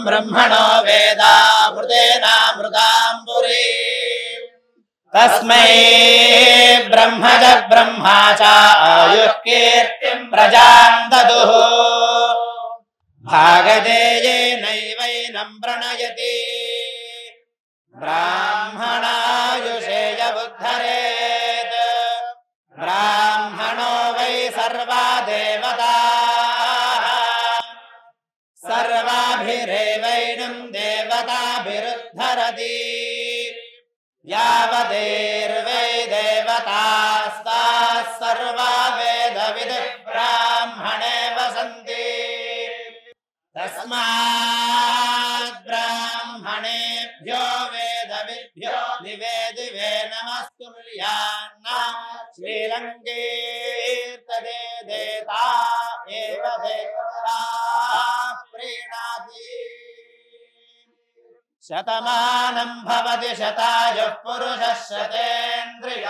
బ్రహ్మణో వేదామృతేనామృతాంబురీ తస్మై బ్రహ్మజ బ్రహ్మా చ ఆయుః కీర్తిం ప్రజాం దదుః భాగదేయేనైవైనం ప్రణయతి బ్రాహ్మణాయుషేయ బుద్ధరేత్ బ్రాహ్మణో వై సర్వా దేవతా సర్వాభిరేవైనం దేవతాభిరుద్ధరతి యావదేర్వై దేవతాస్తాः సర్వా వేదవిద్ బ్రాహ్మణే వసంతి తస్మాత్ బ్రాహ్మణేభ్యో వేదవిభ్యో దివే దివే నమస్తుల్యాన్న శ్రీలంకీర్తనే దేతా ఏవ దేవతా ప్రీణాతి శతమానం భవతి శతాయుః పురుషः శతేంద్రియ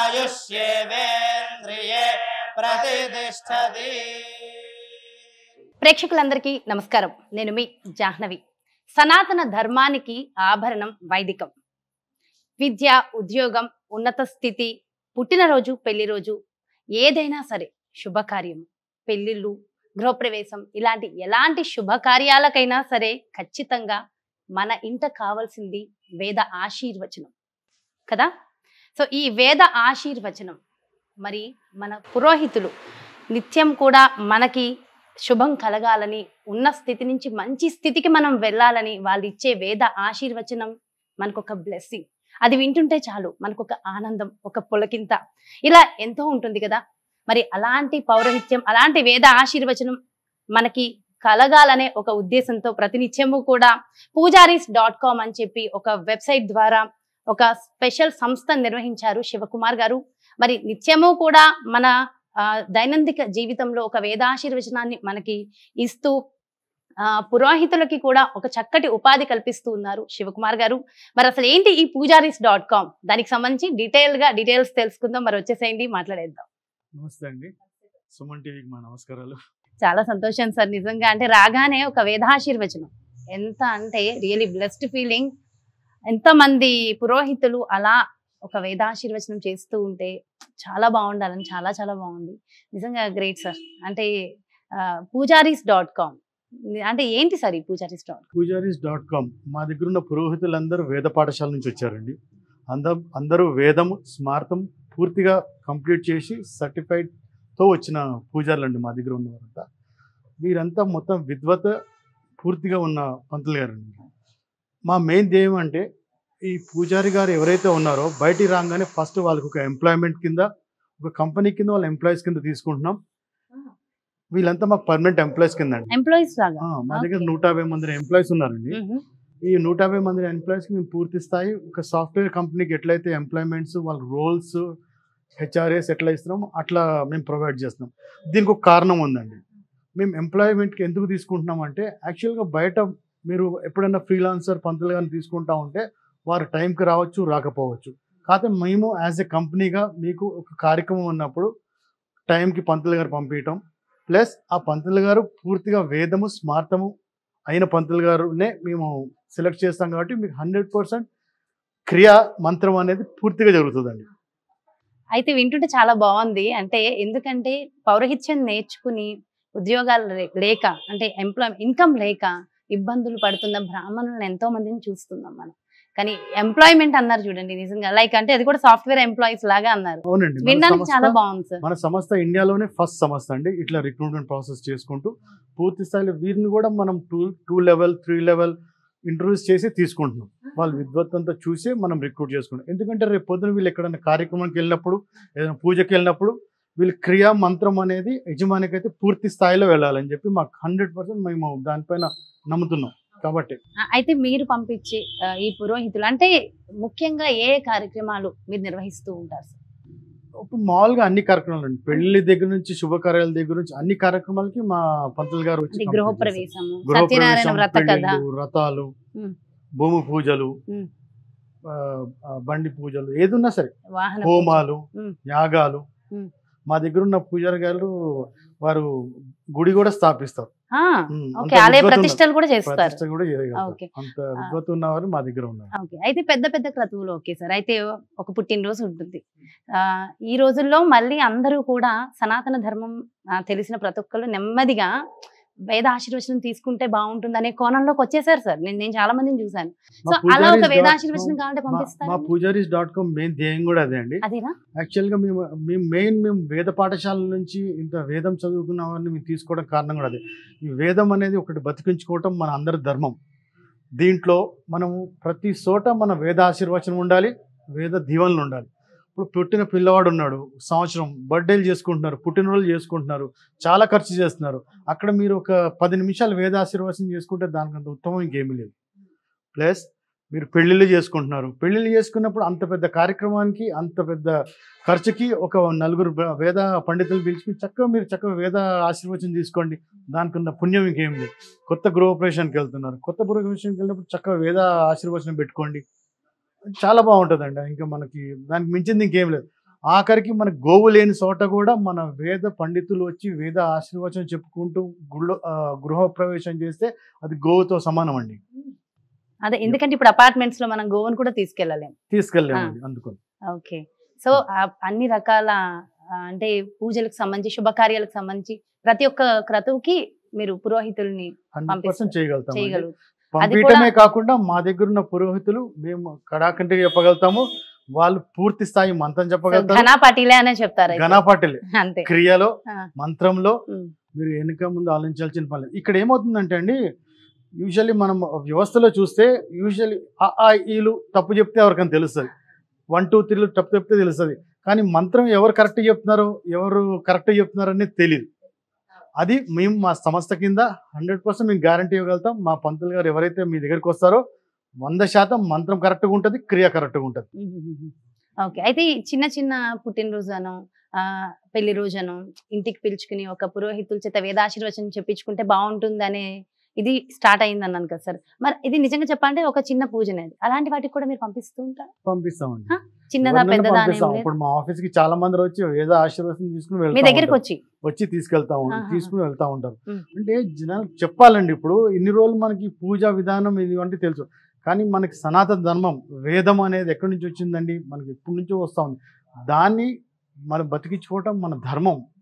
ఆయుష్యేవేంద్రియే ప్రతిష్టతి ప్రేక్షకులందరికీ నమస్కారం నేను మీ జాహ్నవి సనాతన ధర్మానికి ఆభరణం వైదికం విద్య ఉద్యోగం ఉన్నత స్థితి పుట్టినరోజు పెళ్లి రోజు ఏదైనా సరే శుభకార్యం పెళ్లిళ్ళు గృహప్రవేశం ఇలాంటి ఎలాంటి శుభకార్యాలకైనా సరే ఖచ్చితంగా మన ఇంట కావాల్సింది వేద ఆశీర్వచనం కదా సో ఈ వేద ఆశీర్వచనం మరి మన పురోహితులు నిత్యం కూడా మనకి శుభం కలగాలని ఉన్న స్థితి నుంచి మంచి స్థితికి మనం వెళ్ళాలని వాళ్ళు ఇచ్చే వేద ఆశీర్వచనం మనకు ఒక బ్లెస్సింగ్ అది వింటుంటే చాలు మనకు ఒక ఆనందం ఒక పులకింత ఇలా ఎంతో ఉంటుంది కదా మరి అలాంటి పౌరహిత్యం అలాంటి వేద ఆశీర్వచనం మనకి కలగాలనే ఒక ఉద్దేశంతో ప్రతినిత్యము కూడా పూజారీస్ డాట్ కామ్ అని చెప్పి ఒక వెబ్సైట్ ద్వారా ఒక స్పెషల్ సంస్థ నిర్వహించారు శివకుమార్ గారు మరి నిత్యము కూడా మన ఆ, దైనందిక జీవితంలో ఒక వేదాశీర్వచనాన్ని మనకి ఇస్తూ ఆ, పురోహితులకి కూడా ఒక చక్కటి ఉపాధి కల్పిస్తూ ఉన్నారు శివకుమార్ గారు మరి అసలు ఏంటి ఈ పూజారీస్ డాట్ కామ్ దానికి సంబంధించి డీటెయిల్ గా డీటెయిల్స్ తెలుసుకుందాం మరి వచ్చేసేయండి మాట్లాడేద్దాం నమస్తే అండి సుమన్ టీవీకి మా నమస్కారాలు చాలా సంతోషం సార్ నిజంగా అంటే రాగానే ఒక వేదాశీర్వచనం ఎంత అంటే రియలీ బ్లెస్డ్ ఫీలింగ్ ఎంతమంది పురోహితులు అలా ఒక వేదాశీర్వచనం చేస్తూ ఉంటే చాలా బాగుండాలని చాలా చాలా బాగుంది నిజంగా గ్రేట్ సార్ అంటే పూజారీస్ డాట్ కామ్ అంటే ఏంటి సార్ ఈ Pujaris dot Pujaris dot com మా దగ్గర ఉన్న పురోహితులందరూ వేద పాఠశాల నుంచి వచ్చారండి అందరూ అందరూ వేదము స్మార్తం పూర్తిగా కంప్లీట్ చేసి సర్టిఫైడ్తో వచ్చిన పూజారులు అండి మా దగ్గర ఉన్నవారంతా వీరంతా మొత్తం విద్వత పూర్తిగా ఉన్న పంతులు గారండి మా మెయిన్ ధ్యేయం అంటే ఈ పూజారి గారు ఎవరైతే ఉన్నారో బయటికి రాగానే ఫస్ట్ వాళ్ళకి ఒక ఎంప్లాయ్మెంట్ కింద ఒక కంపెనీ కింద వాళ్ళ ఎంప్లాయీస్ కింద తీసుకుంటున్నాం వీళ్ళంతా మాకు పర్మనెంట్ ఎంప్లాయీస్ కింద అండి ఎంప్లాయీస్ లాగా ఆ, మా దగ్గర Okay. నూట యాభై మంది ఎంప్లాయీస్ ఉన్నారండి మ్మ్. ఈ నూట యాభై మంది ఎంప్లాయీస్కి మేము పూర్తి స్థాయి ఒక సాఫ్ట్వేర్ కంపెనీకి ఎట్లయితే ఎంప్లాయ్మెంట్స్ వాళ్ళ రోల్స్ హెచ్ఆర్ఎస్ ఎట్లా ఇస్తున్నామో అట్లా మేము ప్రొవైడ్ చేస్తున్నాం దీనికి ఒక కారణం ఉందండి మేము ఎంప్లాయ్మెంట్కి ఎందుకు తీసుకుంటున్నాం అంటే యాక్చువల్గా బయట మీరు ఎప్పుడైనా ఫ్రీలాన్సర్ పంతులు కానీ తీసుకుంటా ఉంటే వారు టైంకి రావచ్చు రాకపోవచ్చు కాకపోతే మేము యాజ్ ఎ కంపెనీగా మీకు ఒక కార్యక్రమం ఉన్నప్పుడు టైంకి పంతులు గారు పంపించటం ప్లస్ ఆ పంతులు గారు పూర్తిగా వేదము స్మార్తము అయిన పంతులు గారునే మేము సెలెక్ట్ చేస్తాం కాబట్టి మీకు హండ్రెడ్ పర్సెంట్ క్రియా మంత్రం అనేది పూర్తిగా జరుగుతుందండి అయితే వింటుంటే చాలా బాగుంది అంటే ఎందుకంటే పౌరహిత్యం నేర్చుకుని ఉద్యోగాలు లే- లేక అంటే ఎంప్లాయ్ ఇన్కమ్ లేక ఇబ్బందులు పడుతున్న బ్రాహ్మణులను ఎంతో మందిని చూస్తున్నాం మనం కానీ ఎంప్లాయ్మెంట్ అన్నారు చూడండి నిజంగా లైక్ అంటే అది కూడా సాఫ్ట్వేర్ ఎంప్లాయీస్ లాగా అన్నారు అవునండి మన వినడానికి చాలా సంస్థ- బాగుంది సార్ మన సంస్థ ఇండియాలోనే ఫస్ట్ సంస్థ అండి ఇట్లా రిక్రూట్మెంట్ ప్రాసెస్ చేసుకుంటూ పూర్తి స్థాయిలో వీరిని కూడా మనం two two level three level interviews చేసి తీసుకుంటున్నాం వాళ్ళ విద్వత్తంతా చూసి మనం రిక్రూట్ చేసుకుంటాం ఎందుకంటే రేపు పొద్దున వీళ్ళు ఎక్కడైనా కార్యక్రమానికి వెళ్ళినప్పుడు ఏదైనా పూజకి వెళ్ళినప్పుడు వీళ్ళు క్రియా మంత్రం అనేది యజమానికి అయితే పూర్తి స్థాయిలో వెళ్ళాలని చెప్పి మాకు హండ్రెడ్ పర్సెంట్ మేము దానిపైన నమ్ముతున్నాం కాబట్టి ఆ, అయితే మీరు పంపించే ఆ, ఈ పురోహితులు అంటే ముఖ్యంగా ఏ ఏ కార్యక్రమాలు మీరు నిర్వహిస్తూ ఉంటారు సార్ ఇప్పుడు మామూలుగా అన్ని కార్యక్రమాలు అండి పెళ్లి దగ్గర నుంచి శుభకార్యాల దగ్గర నుంచి అన్ని కార్యక్రమాలకి మా పంతులు గారు వచ్చి అంటే complete చేస్తారు. గృహప్రవేశము గృహప్రవేశం, సత్యనారాయణ వ్రత కథ పెళ్ళిళ్ళు, వ్రతాలు ఉమ్. భూమి పూజలు ఉమ్. ఆ, ఆ, బండి పూజలు ఏదున్నా సరే వాహన హోమాలు ఉమ్. యాగాలు ఉమ్. మా దగ్గర ఉన్న పూజారి గారు వారు గుడి కూడా స్థాపిస్తారు ఆ, ఉమ్, ఓకే అంత ఆలయ విద్వత్తు ఉన్న- ప్రతిష్టలు కూడా చేస్తారు ప్రతిష్ట కూడా చేయగలుగుతారు ఓకే. అంత విద్వత్తు ఉన్నవారు మా దగ్గర ఉన్నారు ఓకే అయితే పెద్ద పెద్ద క్రతువులు ఓకే సార్ అయితే ఒక పుట్టినరోజు ఉంటుంది ఆ ఈ రోజుల్లో మళ్ళీ అందరూ కూడా సనాతన ధర్మం ఆ, తెలిసిన ప్రతి ఒక్కరు నెమ్మదిగా వేద ఆశీర్వచనం తీసుకుంటే బాగుంటుంది అనే కోణంలోకి వచ్చేసారు సార్ నేను నేను చాలా మందిని చూశాను మా సో అలా ఒక పూజారీస్ వేద డాట్ ఆశీర్వచనం కావాలంటే మా- మా పంపిస్తారు పూజారీస్ డాట్ కామ్ మెయిన్ ధ్యేయం కూడా అదే అండి అదేనా యాక్చువల్గా మేము మేము మెయిన్ మేము వేద పాఠశాల నుంచి ఇంత వేదం చదువుకున్న వారిని మేము తీసుకోవడం కారణం కూడా అదే ఈ వేదం అనేది ఒకటి బతికించుకోవటం మన అందరి ధర్మం దీంట్లో మనము ప్రతి చోట మన వేద ఆశీర్వచనం ఉండాలి వేద దీవెనలు ఉండాలి ఇప్పుడు పుట్టిన పిల్లవాడు ఉన్నాడు సంవత్సరం బర్త్డేలు చేసుకుంటున్నారు పుట్టినరోజులు చేసుకుంటున్నారు చాలా ఖర్చు చేస్తున్నారు అక్కడ మీరు ఒక పది నిమిషాలు వేద ఆశీర్వచనం చేసుకుంటే దానికంత ఉత్తమం ఇంకేమీ లేదు ప్లస్ మీరు పెళ్ళిళ్ళు చేసుకుంటున్నారు పెళ్ళిళ్ళు చేసుకున్నప్పుడు అంత పెద్ద కార్యక్రమానికి అంత పెద్ద ఖర్చుకి ఒక నలుగురు బ- వేద పండితులు పిలిచి చక్కగా మీరు చక్కగా వేద ఆశీర్వచనం తీసుకోండి దానికి ఉన్న పుణ్యం ఇంకేం లేదు కొత్త గృహప్రవేశానికి వెళ్తున్నారు కొత్త గృహప్రవేశానికి వెళ్ళినప్పుడు చక్కగా వేద ఆశీర్వచనం పెట్టుకోండి చాలా బాగుంటుందండి ఇంకా మనకి దానికి మించింది ఇంకేం లేదు ఆఖరికి మన గోవు లేని చోట కూడా మన వేద పండితులు వచ్చి వేద ఆశీర్వచనం చెప్పుకుంటూ గుళ్ళో ఆ, గృహప్రవేశం చేస్తే అది గోవుతో సమానం అండి అదే ఎందుకంటే ఇప్పుడు అపార్ట్మెంట్స్ లో మనం గోవన్ కూడా తీసుకెళ్ళలేం తీసుకెళ్ళామండి అందుకని ఓకే సో అన్ని రకాల ఆ, అంటే పూజలకు సంబంధించి శుభకార్యాలకు సంబంధించి ప్రతి ఒక్క క్రతువుకి మీరు పురోహితుల్ని హండ్రెడ్ పర్సెంట్ చేయగలుగుతాం చేయగలరు పంపించడమే కాకుండా మా దగ్గర ఉన్న పురోహితులు మేము కడాకంటే చెప్పగలుగుతాము వాళ్ళు పూర్తి స్థాయి మంత్రం చెప్పగలుగుతారు ఘనా పాటిలే అనే చెప్తారు అయితే. ఘనాపాటిలే అంతే క్రియలో ఆ. మంత్రంలో ఉమ్. మీరు వెనుక ముందు ఆలోచించాల్సిన పని లేదు ఇక్కడ ఏమవుతుందంటే అండి యూజువల్లీ మనం వ్యవస్థలో చూస్తే యూజువల్లీ ఆ ఆ, ఈలు తప్పు చెప్తే ఎవరికైనా తెలుస్తుంది వన్ టూ త్రీలు తప్పు చెప్తే తెలుస్తుంది కానీ మంత్రం ఎవరు కరెక్ట్ చెప్తున్నారో ఎవరు కరెక్ట్ చెప్తున్నారో అనేది తెలియదు అది మేము మా సంస్థ కింద హండ్రెడ్ పర్సెంట్ మేము గ్యారంటీ ఇవ్వగలుగుతాం మా పంతులు గారు ఎవరైతే మీ దగ్గరికి వస్తారో వంద శాతం మంత్రం కరెక్ట్గా ఉంటుంది క్రియ కరెక్ట్గా ఉంటుంది ఓకే అయితే ఈ చిన్న చిన్న పుట్టినరోజు అను ఆ, పెళ్లి రోజును ఇంటికి పిలుచుకుని ఒక పురోహితుల చేత వేదాశీర్వచనం చెప్పించుకుంటే బాగుంటుంది అనే ఇది స్టార్ట్ అయింది అన్నాను కదా సార్ మరి ఇది నిజంగా చెప్పాలంటే ఒక చిన్న పూజనే అది అలాంటి వాటికి కూడా మీరు పంపిస్తూ ఉంటారు పంపిస్తామండి చిన్నదా ఎవరినైనా పెద్దదా అనేం పంపిస్తాం లేదు? ఇప్పుడు మా ఆఫీస్ కి చాలా మంది వచ్చి ఏదో ఆశీర్వాదం తీసుకుని మీ వెళ్తా దగ్గరికి ఉంటారు. వచ్చి వచ్చి తీసుకెళ్తా ఉంటారు ఆహా. తీసుకుని వెళ్తా ఉంటారు ఉమ్. అంటే జనాలకు చెప్పాలండి ఇప్పుడు ఇన్ని రోజులు మనకి పూజా విధానం ఇది అంటే తెలుసు కానీ మనకి సనాతన ధర్మం వేదం అనేది ఎక్కడి నుంచి వచ్చిందండి మనకి ఎప్పటి నుంచో వస్తా ఉంది దాన్ని మనం బతికించుకోవటం మన ధర్మం